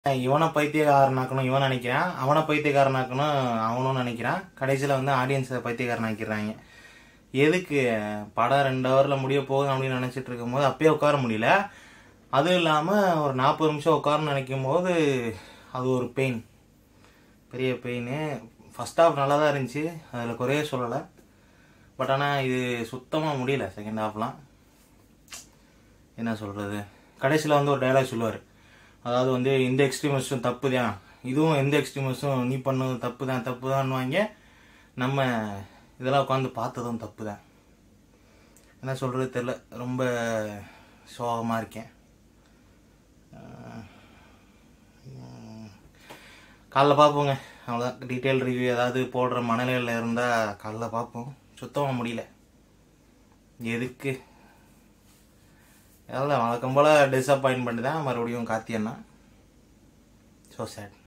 இவனை பைத்தியக்காரனாக்கணும் இவன் நினைக்கிறான் அவனை பைத்தியக்காரனாக்கணும் அவனும் நினைக்கிறான் கடைசியில் வந்து ஆடியன்ஸை பைத்தியக்காரன் ஆக்கிடுறாங்க எதுக்கு படம் ரெண்டு ஹவரில் முடிய போகுது அப்படின்னு நினச்சிட்டு இருக்கும்போது அப்பயே உட்கார முடியல அதுவும் இல்லாமல் ஒரு நாற்பது நிமிஷம் உட்காரன்னு நினைக்கும் போது அது ஒரு பெயின் பெரிய பெயின் ஃபர்ஸ்ட் ஹாஃப் நல்லா தான் இருந்துச்சு அதில் குறைய சொல்லலை பட் ஆனால் இது சுத்தமாக முடியல செகண்ட் ஹாஃப்லாம் என்ன சொல்கிறது கடைசியில் வந்து ஒரு டைலாக் சொல்லுவார் அதாவது வந்து இந்த எக்ஸ்ட்ரீமிஸ்டும் தப்பு தான் இதுவும் எந்த எக்ஸ்ட்ரீமிஸ்டும் நீ பண்ணது தப்பு தான் தப்பு தான்வாங்க நம்ம இதெல்லாம் உட்காந்து பார்த்ததும் தப்பு தான் என்ன சொல்கிறது தெரில ரொம்ப சோகமாக இருக்கேன் காலைல பார்ப்போங்க அவ்வளோதான் டீட்டெயில் ரிவ்யூ ஏதாவது போடுற மனநிலையில் இருந்தால் காலைல பார்ப்போம் சுத்தமாக முடியல எதுக்கு அதான் வழக்கம் போல் டிசப்பாயின்மெண்ட் தான் மறுபடியும் காத்தியன்னா ஸோ சேட்